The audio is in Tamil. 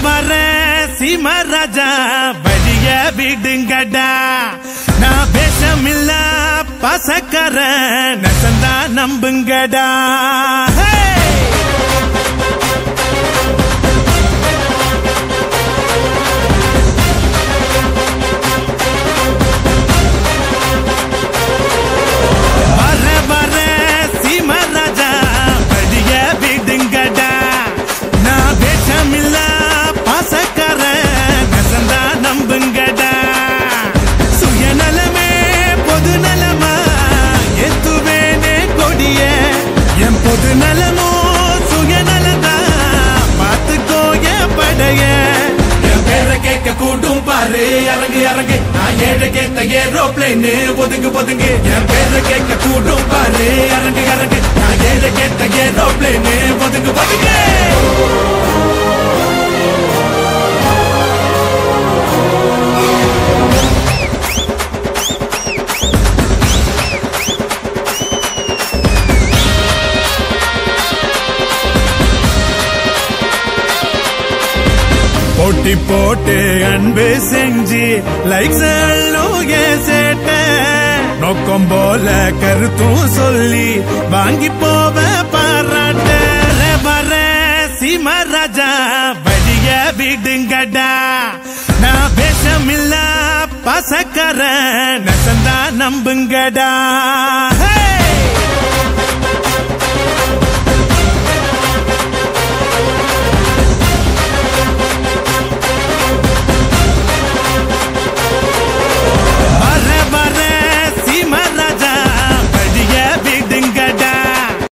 வர சீமராஜா வழிய விடுங்கடா நான் பேசமில்ல பசக்கர நெசந்தா நம்புங்கடா Hey! வர வர சீமராஜா வழிய விடுங்கடா நான் வேஷமில்ல பாசக்கார நெசந்தா நம்புங்கடா சுயநலமே பொது நலமா எத்துவேனே கொடிய என் பொது நலமோ சுயநலதா பார்த்துக்கோ என் படைய என் பேரை கேட்க கூடும் பாரு இறங்கு இறங்கு நான் ஏழை கேட்ட ஏரோப்ளைன் ஒதுங்கு ஒதுங்கு என் பேரை கேட்க கூடும் பாரு இறங்கு இறங்கு நான் ஏழை கேட்ட ஏரோப்ளைன் ஒதுங்கு ஒதுங்கு போட்டி போட்டு அன்பு செஞ்சு லைக்ஸ் சேட்ட நோக்கம் போல கருத்தும் சொல்லி வாங்கி போவ பாராட்ட வர சீமராஜா வழிய விடுங்கடா நான் வேஷமில்ல பசக்கர நெசந்தா நம்புங்கடா Hey!